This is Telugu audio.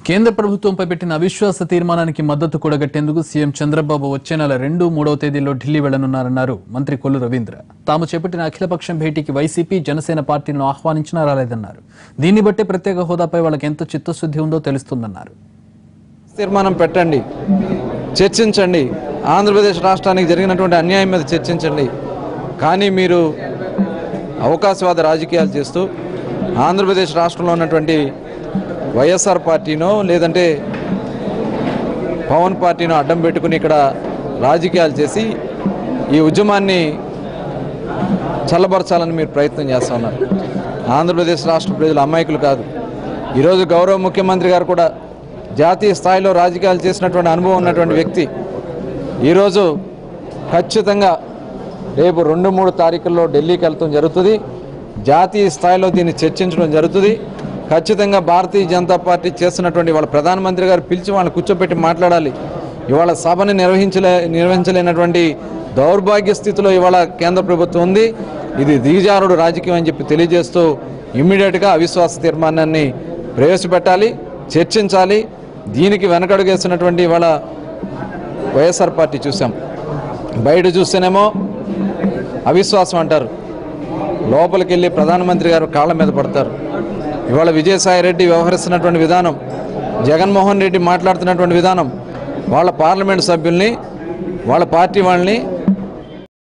కేంద్ర ప్రభుత్వంపై పెట్టిన అవిశ్వాస తీర్మానానికి మద్దతు కూడగట్టేందుకు సీఎం చంద్రబాబు వచ్చే నెల రెండు మూడవ తేదీలో ఢిల్లీ వెళ్లనున్నారన్నారు మంత్రి కొల్లు రవీంద్ర తాము చేపట్టిన అఖిలపక్షం భేటీకి వైసీపీ జనసేన పార్టీలను ఆహ్వానించినా రాలేదన్నారు దీన్ని బట్టే ప్రత్యేక హోదాపై వాళ్ళకి ఎంత చిత్తశుద్ధి ఉందో తెలుస్తుందన్నారు తీర్మానం పెట్టండి చర్చించండి ఆంధ్రప్రదేశ్ రాష్ట్రానికి జరిగినటువంటి అన్యాయం మీద చర్చించండి కానీ మీరు అవకాశవాద రాజకీయాలు చేస్తూ ఆంధ్రప్రదేశ్ రాష్ట్రంలో ఉన్నటువంటి వైఎస్ఆర్ పార్టీనో లేదంటే పవన్ పార్టీనో అడ్డం పెట్టుకుని ఇక్కడ రాజకీయాలు చేసి ఈ ఉద్యమాన్ని చల్లబరచాలని మీరు ప్రయత్నం చేస్తూ ఉన్నారు ఆంధ్రప్రదేశ్ రాష్ట్ర ప్రజలు అమాయకులు కాదు ఈరోజు గౌరవ ముఖ్యమంత్రి గారు కూడా జాతీయ స్థాయిలో రాజకీయాలు చేసినటువంటి అనుభవం ఉన్నటువంటి వ్యక్తి ఈరోజు ఖచ్చితంగా రేపు రెండు మూడు తారీఖుల్లో ఢిల్లీకి వెళ్తాం జరుగుతుంది జాతీయ స్థాయిలో దీన్ని చర్చించడం జరుగుతుంది ఖచ్చితంగా భారతీయ జనతా పార్టీ చేస్తున్నటువంటి వాళ్ళ ప్రధానమంత్రి గారు పిలిచి వాళ్ళని కూర్చోబెట్టి మాట్లాడాలి ఇవాళ సభని నిర్వహించలే నిర్వహించలేనటువంటి దౌర్భాగ్య స్థితిలో ఇవాళ కేంద్ర ప్రభుత్వం ఉంది ఇది దిగజారుడు రాజకీయం అని చెప్పి తెలియజేస్తూ ఇమ్మీడియట్గా అవిశ్వాస తీర్మానాన్ని ప్రవేశపెట్టాలి చర్చించాలి దీనికి వెనకడుగేస్తున్నటువంటి ఇవాళ వైఎస్ఆర్ పార్టీ చూసాం బయట చూస్తేనేమో అవిశ్వాసం అంటారు లోపలికి వెళ్ళి ప్రధానమంత్రి గారు కాళ్ళ మీద పడతారు ఇవాళ విజయసాయి రెడ్డి వ్యవహరిస్తున్నటువంటి విధానం జగన్మోహన్ రెడ్డి మాట్లాడుతున్నటువంటి విధానం వాళ్ళ పార్లమెంట్ సభ్యుల్ని వాళ్ళ పార్టీ వాళ్ళని